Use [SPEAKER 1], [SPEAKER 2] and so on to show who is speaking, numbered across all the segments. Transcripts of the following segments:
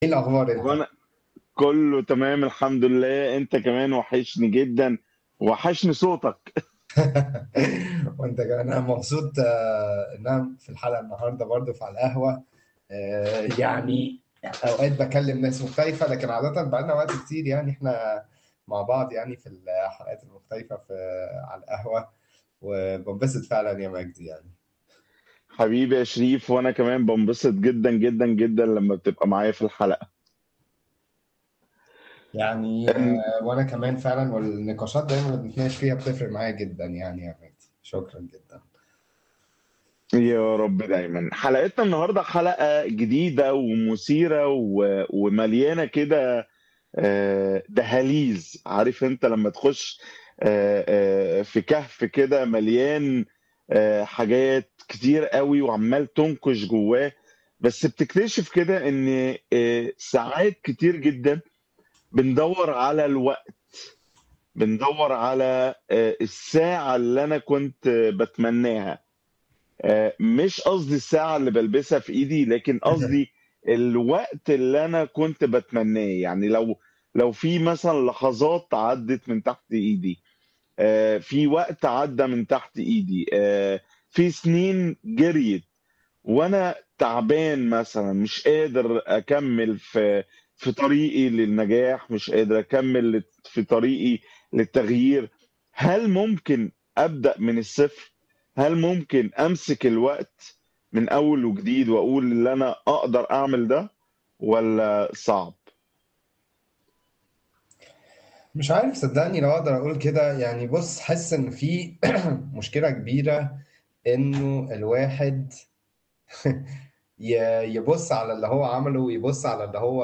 [SPEAKER 1] ايه الاخبار انت
[SPEAKER 2] وانا كله تمام الحمد لله انت كمان وحشني جدا وحشني صوتك
[SPEAKER 1] وانت كمان انا مبسوط آه، ان انا في الحلقه النهارده برضه في على القهوه آه، يعني اوقات بكلم ناس مختلفه لكن عاده بقالنا وقت كتير يعني احنا مع بعض يعني في الحلقات المختلفه في على القهوه وبنبسط فعلا يا مجدي يعني
[SPEAKER 2] حبيبي يا شريف وانا كمان بنبسط جدا جدا جدا لما بتبقى معايا في الحلقة
[SPEAKER 1] يعني آه، وانا كمان فعلا والنقاشات دايما اللي بنتناقش فيها بتفرق معايا جدا يعني يا مجدي شكرا جدا
[SPEAKER 2] يا رب دايما حلقتنا النهاردة حلقة جديدة ومثيرة و... ومليانة كده آه، دهاليز عارف انت لما تخش آه، آه، في كهف كده مليان آه، حاجات كتير قوي وعمال تنكش جواه بس بتكتشف كده ان آه، ساعات كتير جدا بندور على الوقت بندور على آه، الساعة اللي انا كنت آه، بتمناها آه، مش قصدي الساعة اللي بلبسها في ايدي لكن قصدي الوقت اللي انا كنت بتمناه يعني لو لو في مثلا لحظات عدت من تحت ايدي آه، في وقت عدى من تحت ايدي آه، في سنين جريت وانا تعبان مثلا مش قادر اكمل في في طريقي للنجاح مش قادر اكمل في طريقي للتغيير هل ممكن ابدا من الصفر هل ممكن امسك الوقت من اول وجديد واقول ان انا اقدر اعمل ده ولا صعب
[SPEAKER 1] مش عارف صدقني لو اقدر اقول كده يعني بص حاسس ان في مشكلة كبيرة انه الواحد ي- يبص على اللي هو عمله ويبص على اللي هو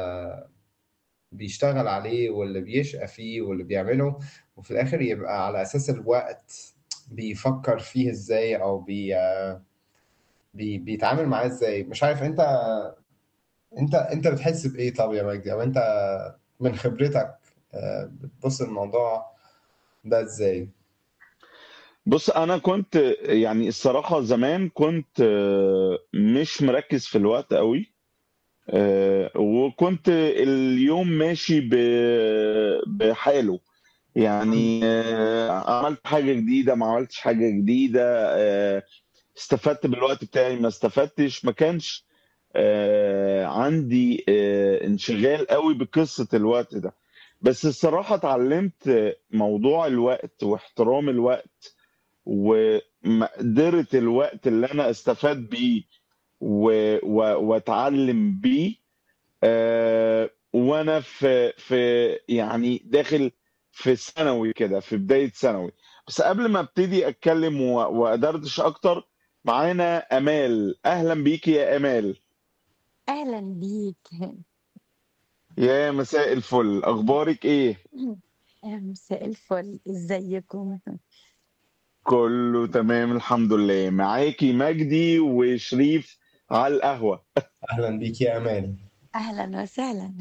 [SPEAKER 1] بيشتغل عليه واللي بيشقى فيه واللي بيعمله وفي الاخر يبقى على اساس الوقت بيفكر فيه ازاي او بي بي بيتعامل معاه ازاي مش عارف انت انت انت بتحس بايه طب يا مجدي او انت من خبرتك آه، بتبص الموضوع ده ازاي
[SPEAKER 2] بص انا كنت يعني الصراحة زمان كنت آه، مش مركز في الوقت قوي آه، وكنت اليوم ماشي ب- بحاله
[SPEAKER 1] مم.
[SPEAKER 2] يعني آه، عملت حاجة جديدة ما عملتش حاجة جديدة آه، استفدت بالوقت بتاعي ما استفدتش ما كانش آه، عندي آه، انشغال قوي بقصة الوقت ده بس الصراحة اتعلمت موضوع الوقت واحترام الوقت ومقدرة الوقت اللي أنا استفاد بيه و- و- واتعلم بيه آه، وانا في في يعني داخل في ثانوي كده في بداية ثانوي بس قبل ما ابتدي اتكلم و- وادردش اكتر معانا امال اهلا بيكي يا امال
[SPEAKER 3] أهلا بيك
[SPEAKER 2] يا مساء الفل اخبارك ايه
[SPEAKER 3] مساء الفل ازيكم
[SPEAKER 2] كله تمام الحمد لله معاكي مجدي وشريف على القهوة
[SPEAKER 1] اهلا بيك يا امان
[SPEAKER 3] أهلا وسهلا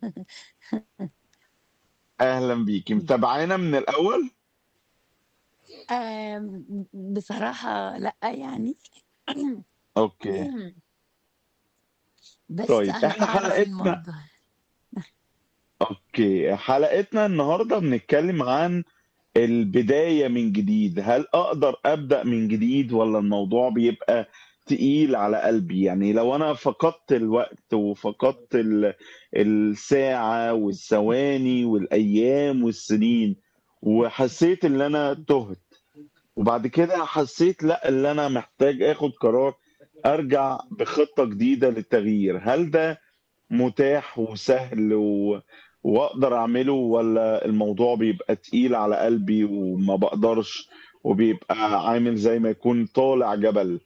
[SPEAKER 2] اهلا بيكي متابعانا من الاول
[SPEAKER 3] آم، بصراحة لأ يعني
[SPEAKER 2] اوكي
[SPEAKER 3] بس
[SPEAKER 2] طيب
[SPEAKER 3] أنا
[SPEAKER 2] احنا
[SPEAKER 3] أعرف
[SPEAKER 2] حلقتنا
[SPEAKER 3] الموضوع
[SPEAKER 2] اوكي حلقتنا النهارده بنتكلم عن البداية من جديد هل اقدر ابدأ من جديد ولا الموضوع بيبقى تقيل على قلبي يعني لو انا فقدت الوقت وفقدت ال- الساعة والثواني والايام والسنين وحسيت ان انا تهت وبعد كده حسيت لا اللي انا محتاج اخد قرار ارجع بخطة جديدة للتغيير هل ده متاح وسهل و... واقدر اعمله ولا الموضوع بيبقى تقيل على قلبي وما بقدرش وبيبقى عامل زي ما يكون طالع جبل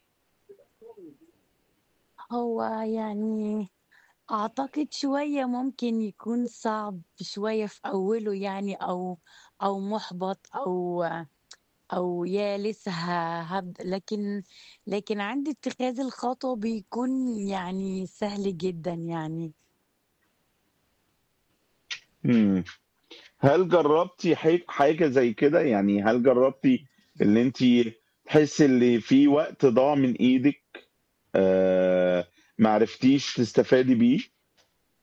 [SPEAKER 3] هو يعني أعتقد شوية ممكن يكون صعب شوية في أوله يعني أو أو محبط أو أو يا لسه ه- هبدأ لكن لكن عند اتخاذ الخطوة بيكون يعني سهل جدا يعني
[SPEAKER 2] مم. هل جربتي حي- حاجة زي كده يعني هل جربتي اللي انت تحسي اللي في وقت ضاع من ايدك آه ما عرفتيش تستفادي بيه